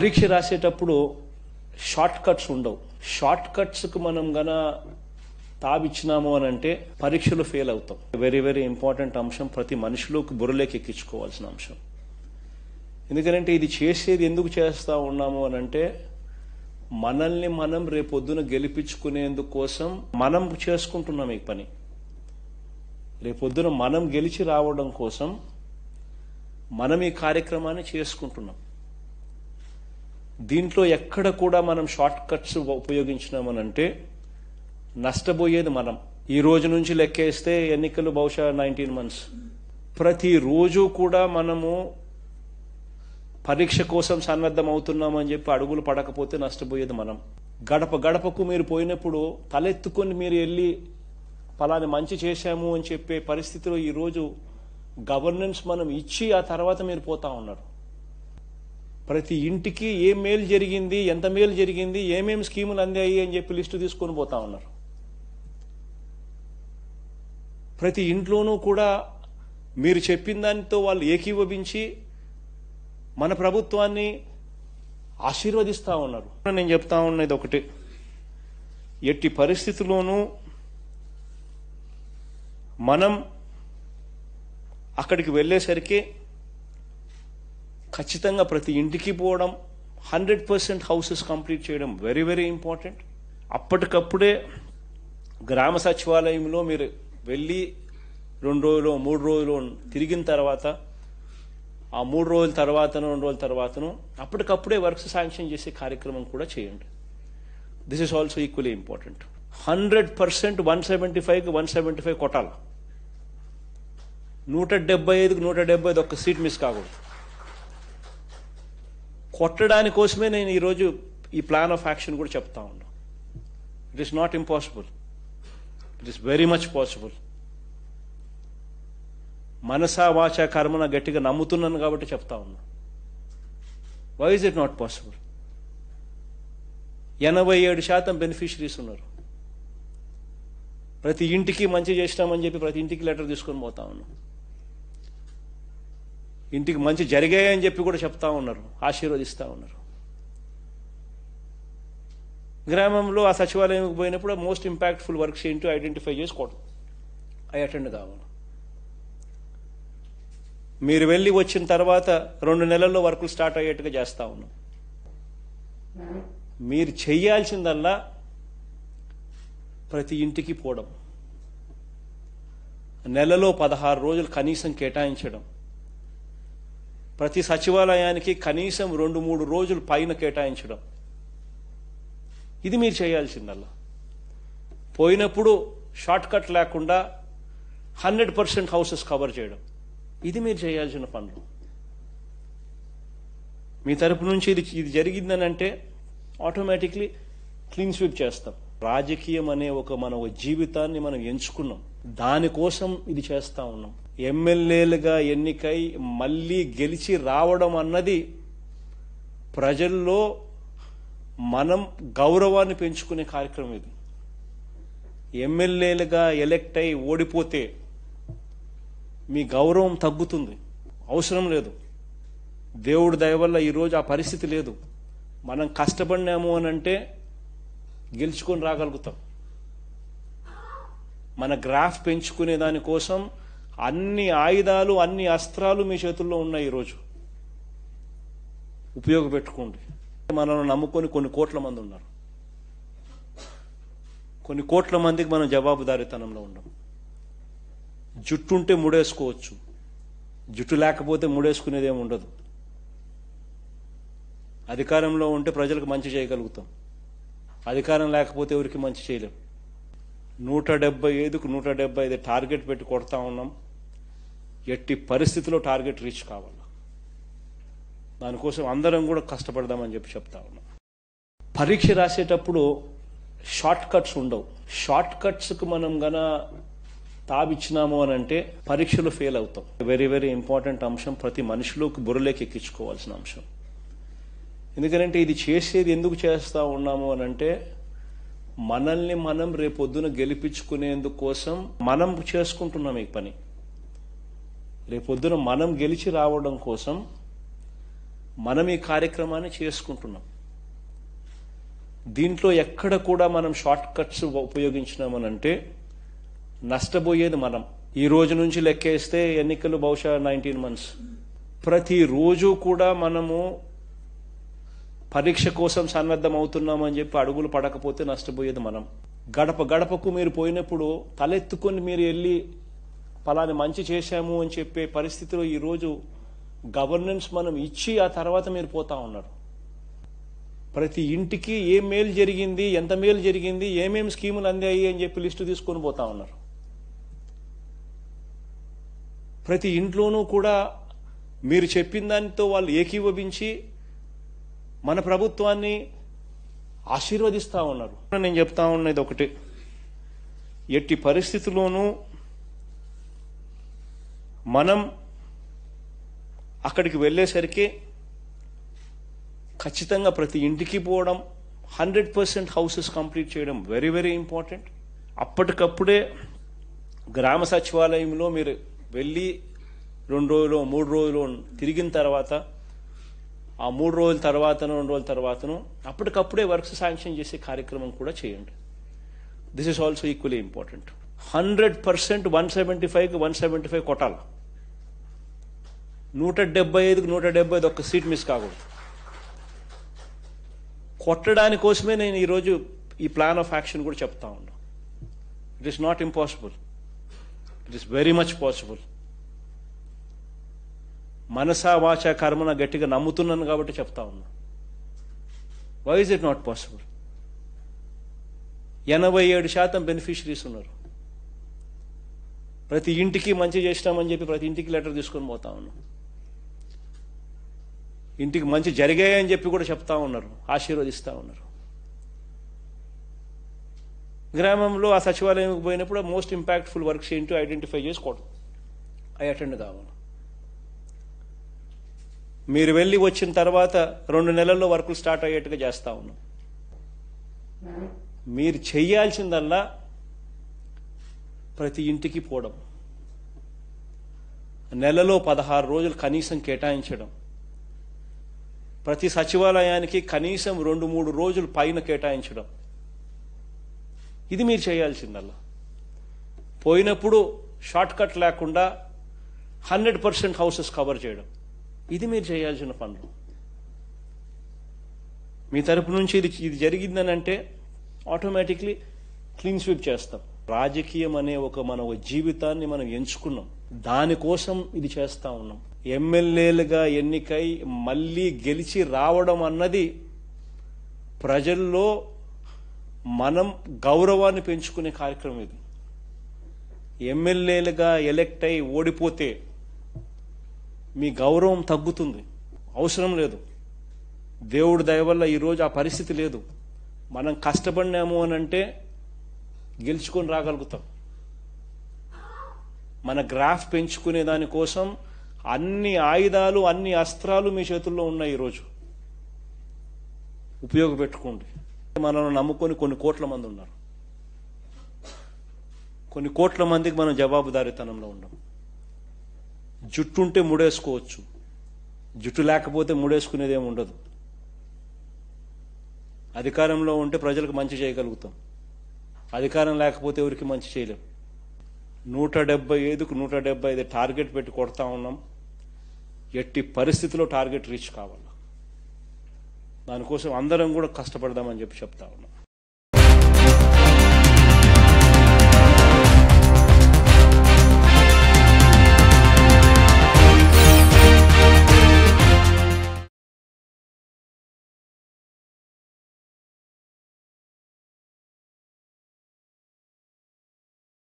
పరీక్ష రాసేటప్పుడు short cuts ఉండవు షార్ట్ కట్స్కి మనం గన తావిచ్చినాము అని అంటే పరీక్షలు ఫెయిల్ అవుతాం వెరీ వెరీ ఇంపార్టెంట్ అంశం ప్రతి మనిషిలోకి బుర్రలోకి ఎక్కించుకోవాల్సిన అంశం ఎందుకంటే ఇది చేసేది ఎందుకు చేస్తా ఉన్నాము అని అంటే మనల్ని మనం రేపొద్దున గెలిపించుకునేందుకు కోసం మనం చేసుకుంటున్నాం ఈ పని రేపొద్దున మనం గెలిచి రావడం కోసం మనం ఈ కార్యక్రమాన్ని చేసుకుంటున్నాం దీంట్లో ఎక్కడ కూడా మనం షార్ట్ కట్స్ ఉపయోగించినామనంటే నష్టపోయేది మనం ఈ రోజు నుంచి లెక్కేస్తే ఎన్నికలు బహుశా నైన్టీన్ మంత్స్ ప్రతిరోజు కూడా మనము పరీక్ష కోసం సన్నద్ధం అవుతున్నామని చెప్పి అడుగులు పడకపోతే నష్టపోయేది మనం గడప గడపకు మీరు పోయినప్పుడు తలెత్తుకొని మీరు వెళ్ళి ఫలాని మంచి చేశాము అని చెప్పే పరిస్థితిలో ఈరోజు గవర్నెన్స్ మనం ఇచ్చి ఆ తర్వాత మీరు పోతా ఉన్నారు ప్రతి ఇంటికి ఏం మేలు జరిగింది ఎంత మేలు జరిగింది ఏమేం స్కీములు అందాయి అని చెప్పి లిస్టు తీసుకొని పోతా ఉన్నారు ప్రతి ఇంట్లోనూ కూడా మీరు చెప్పిన దానితో వాళ్ళు ఏకీభవించి మన ప్రభుత్వాన్ని ఆశీర్వదిస్తా ఉన్నారు నేను చెప్తా ఉన్నది ఒకటి ఎట్టి పరిస్థితుల్లోనూ మనం అక్కడికి వెళ్ళేసరికి ఖచ్చితంగా ప్రతి ఇంటికి పోవడం హండ్రెడ్ పర్సెంట్ హౌసెస్ కంప్లీట్ చేయడం వెరీ వెరీ ఇంపార్టెంట్ అప్పటికప్పుడే గ్రామ సచివాలయంలో మీరు వెళ్ళి రెండు రోజులు మూడు రోజులు తిరిగిన తర్వాత ఆ మూడు రోజుల తర్వాతను రెండు రోజుల తర్వాతను అప్పటికప్పుడే వర్క్స్ శాంక్షన్ చేసే కార్యక్రమం కూడా చేయండి this is also equally important hundred percent one seventy ఫైవ్కి వన్ సెవెంటీ ఫైవ్ కొట్టాలి నూట డెబ్బై ఐదుకి నూట డెబ్బై ఐదు ఒక్క సీట్ మిస్ కాకూడదు కొట్టడాని కోసమే నేను ఈరోజు ఈ ప్లాన్ ఆఫ్ యాక్షన్ కూడా చెప్తా ఉన్నా it is not impossible it is very much possible మనసా వాచ కర్మన గట్టిగా నమ్ముతున్నాను కాబట్టి చెప్తా ఉన్నా why is it not possible ఎనభై ఏడు శాతం బెనిఫిషరీస్ ఉన్నారు ప్రతి ఇంటికి మంచి చేసినామని చెప్పి ప్రతి ఇంటికి లెటర్ తీసుకొని పోతా ఉన్నాం ఇంటికి మంచి జరిగాయని చెప్పి కూడా చెప్తా ఉన్నారు ఆశీర్వదిస్తా ఉన్నారు గ్రామంలో ఆ సచివాలయంకి పోయినప్పుడు మోస్ట్ ఇంపాక్ట్ఫుల్ వర్క్స్ ఏంటో ఐడెంటిఫై చేసుకోవడం అవి అటెండ్ కావాలి మీరు వెళ్ళి వచ్చిన తర్వాత రెండు నెలల్లో వర్కులు స్టార్ట్ అయ్యేట్టుగా చేస్తా ఉన్నాం మీరు చెయ్యాల్సిందల్లా ప్రతి ఇంటికి పోవడం నెలలో పదహారు రోజులు కనీసం కేటాయించడం ప్రతి సచివాలయానికి కనీసం రెండు మూడు రోజులు పైన కేటాయించడం ఇది మీరు చేయాల్సిందల్లా పోయినప్పుడు షార్ట్ కట్ లేకుండా హండ్రెడ్ పర్సెంట్ హౌసెస్ కవర్ చేయడం ఇది మీరు చేయాల్సిన పనులు మీ తరపు నుంచి ఇది ఇది జరిగిందని అంటే ఆటోమేటిక్లీ క్లీన్ స్వీప్ చేస్తాం రాజకీయం అనే ఒక మన ఒక జీవితాన్ని మనం ఎంచుకున్నాం దానికోసం ఇది చేస్తా ఉన్నాం ఎమ్మెల్యేలుగా ఎన్నికై మళ్ళీ గెలిచి రావడం అన్నది ప్రజల్లో మనం గౌరవాన్ని పెంచుకునే కార్యక్రమం ఇది ఎమ్మెల్యేలుగా ఎలెక్ట్ అయి ఓడిపోతే మీ గౌరవం తగ్గుతుంది అవసరం లేదు దేవుడి దయ వల్ల ఈరోజు ఆ పరిస్థితి లేదు మనం కష్టపడినాము అని అంటే గెలుచుకొని రాగలుగుతాం మన గ్రాఫ్ పెంచుకునే దానికోసం అన్ని ఆయుధాలు అన్ని అస్త్రాలు మీ చేతుల్లో ఉన్నాయి ఈరోజు ఉపయోగపెట్టుకోండి మనల్ని నమ్ముకొని కొన్ని కోట్ల మంది ఉన్నారు కొన్ని కోట్ల మందికి మనం జవాబుదారీతనంలో ఉండం జుట్టు ఉంటే ముడేసుకోవచ్చు జుట్టు లేకపోతే ముడేసుకునేది ఏమి ఉండదు అధికారంలో ఉంటే ప్రజలకు మంచి చేయగలుగుతాం అధికారం లేకపోతే ఎవరికి మంచి చేయలేం నూట డెబ్బై ఐదుకు నూట డెబ్బై ఐదు టార్గెట్ పెట్టి కొడతా ఉన్నాం ఎట్టి పరిస్థితిలో టార్గెట్ రీచ్ కావాలి దానికోసం అందరం కూడా కష్టపడదామని చెప్పి చెప్తా ఉన్నాం పరీక్ష రాసేటప్పుడు షార్ట్ కట్స్ ఉండవు షార్ట్ కట్స్కి మనం గన తావిచ్చినాము అని అంటే పరీక్షలు ఫెయిల్ అవుతాం వెరీ వెరీ ఇంపార్టెంట్ అంశం ప్రతి మనిషిలోకి బుర్రలోకి ఎక్కించుకోవాల్సిన అంశం ఎందుకంటే ఇది చేసేది ఎందుకు చేస్తా ఉన్నాము అని అంటే మనల్ని మనం రేపొద్దున గెలిపించుకునేందుకు కోసం మనం చేసుకుంటున్నాం ఈ పని రేపొద్దున మనం గెలిచి రావడం కోసం మనం ఈ కార్యక్రమాన్ని చేసుకుంటున్నాం దీంట్లో ఎక్కడ కూడా మనం షార్ట్ కట్స్ ఉపయోగించినామనంటే నష్టపోయేది మనం ఈ రోజు నుంచి లెక్కేస్తే ఎన్నికలు బహుశా నైన్టీన్ మంత్స్ ప్రతిరోజు కూడా మనము పరీక్ష కోసం సన్నద్ధం అవుతున్నామని చెప్పి అడుగులు పడకపోతే నష్టపోయేది మనం గడప గడపకు మీరు పోయినప్పుడు తలెత్తుకొని మీరు వెళ్ళి పలాని మంచి చేశాము అని చెప్పే పరిస్థితిలో ఈరోజు గవర్నెన్స్ మనం ఇచ్చి ఆ తర్వాత మీరు పోతా ఉన్నారు ప్రతి ఇంటికి ఏ మేలు జరిగింది ఎంత మేలు జరిగింది ఏమేమి స్కీములు అందాయి అని చెప్పి లిస్టు తీసుకొని పోతా ఉన్నారు ప్రతి ఇంట్లోనూ కూడా మీరు చెప్పిన దానితో వాళ్ళు ఏకీభవించి మన ప్రభుత్వాన్ని ఆశీర్వదిస్తా ఉన్నారు నేను చెప్తా ఉన్నది ఒకటి ఎట్టి పరిస్థితుల్లోనూ మనం అక్కడికి వెళ్ళేసరికి ఖచ్చితంగా ప్రతి ఇంటికి పోవడం హండ్రెడ్ పర్సెంట్ హౌసెస్ కంప్లీట్ చేయడం వెరీ వెరీ ఇంపార్టెంట్ అప్పటికప్పుడే గ్రామ సచివాలయంలో మీరు వెళ్ళి రెండు రోజులు మూడు రోజులు తిరిగిన తర్వాత ఆ మూడు రోజుల తర్వాతను రెండు రోజుల తర్వాతను అప్పటికప్పుడే వర్క్స్ శాంక్షన్ చేసే కార్యక్రమం కూడా చేయండి this is also equally important hundred percent one seventy ఫైవ్కి వన్ సెవెంటీ ఫైవ్ కొట్టాలి నూట డెబ్బై ఐదుకి నూట డెబ్బై ఐదు ఒక్క సీట్ మిస్ కాకూడదు కొట్టడాని కోసమే నేను ఈరోజు ఈ ప్లాన్ ఆఫ్ యాక్షన్ కూడా చెప్తా ఉన్నా it is not impossible it is very much possible మనసా వాచ కర్మన గట్టిగా నమ్ముతున్నాను కాబట్టి చెప్తా ఉన్నా why is it not possible ఎనభై ఏడు శాతం బెనిఫిషరీస్ ఉన్నారు ప్రతి ఇంటికి మంచి చేసినామని చెప్పి ప్రతి ఇంటికి లెటర్ తీసుకొని పోతా ఉన్నాం ఇంటికి మంచి జరిగాయని చెప్పి కూడా చెప్తా ఉన్నారు ఆశీర్వదిస్తా ఉన్నారు గ్రామంలో ఆ సచివాలయంకి పోయినప్పుడు మోస్ట్ ఇంపాక్ట్ఫుల్ వర్క్స్ ఏంటో ఐడెంటిఫై చేసుకోవడం అవి అటెండ్ కావాలి మీరు వెళ్ళి వచ్చిన తర్వాత రెండు నెలల్లో వర్కులు స్టార్ట్ అయ్యేట్టుగా చేస్తా ఉన్నాం మీరు చేయాల్సిందల్లా ప్రతి ఇంటికి పోవడం నెలలో పదహారు రోజులు కనీసం కేటాయించడం ప్రతి సచివాలయానికి కనీసం రెండు మూడు రోజులు పైన కేటాయించడం ఇది మీరు చేయాల్సిందల్లా పోయినప్పుడు షార్ట్ కట్ లేకుండా హండ్రెడ్ పర్సెంట్ హౌసెస్ కవర్ చేయడం ఇది మీరు చేయాల్సిన పనులు మీ తరపు నుంచి ఇది ఇది జరిగిందని అంటే ఆటోమేటిక్లీ క్లీన్ స్వీప్ చేస్తాం రాజకీయం అనే ఒక మన ఒక జీవితాన్ని మనం ఎంచుకున్నాం దానికోసం ఇది చేస్తా ఉన్నాం ఎమ్మెల్యేలుగా ఎన్నికై మళ్ళీ గెలిచి రావడం అన్నది ప్రజల్లో మనం గౌరవాన్ని పెంచుకునే కార్యక్రమం ఇది ఎమ్మెల్యేలుగా ఎలెక్ట్ అయి ఓడిపోతే మీ గౌరవం తగ్గుతుంది అవసరం లేదు దేవుడి దయ వల్ల ఈరోజు ఆ పరిస్థితి లేదు మనం కష్టపడినాము అని అంటే గెలుచుకొని రాగలుగుతాం మన గ్రాఫ్ పెంచుకునే దానికోసం అన్ని ఆయుధాలు అన్ని అస్త్రాలు మీ చేతుల్లో ఉన్నాయి ఈరోజు ఉపయోగపెట్టుకోండి మనల్ని నమ్ముకొని కొన్ని కోట్ల మంది ఉన్నారు కొన్ని కోట్ల మందికి మనం జవాబుదారీతనంలో ఉండం జుట్టు ఉంటే ముడేసుకోవచ్చు జుట్టు లేకపోతే ముడేసుకునేది ఏమి ఉండదు అధికారంలో ఉంటే ప్రజలకు మంచి చేయగలుగుతాం అధికారం లేకపోతే ఎవరికి మంచి చేయలేం నూట డెబ్బై ఐదుకు నూట డెబ్బై ఐదు టార్గెట్ పెట్టి కొడతా ఉన్నాం ఎట్టి పరిస్థితిలో టార్గెట్ రీచ్ కావాలి దానికోసం అందరం కూడా కష్టపడదామని చెప్పి చెప్తా ఉన్నాం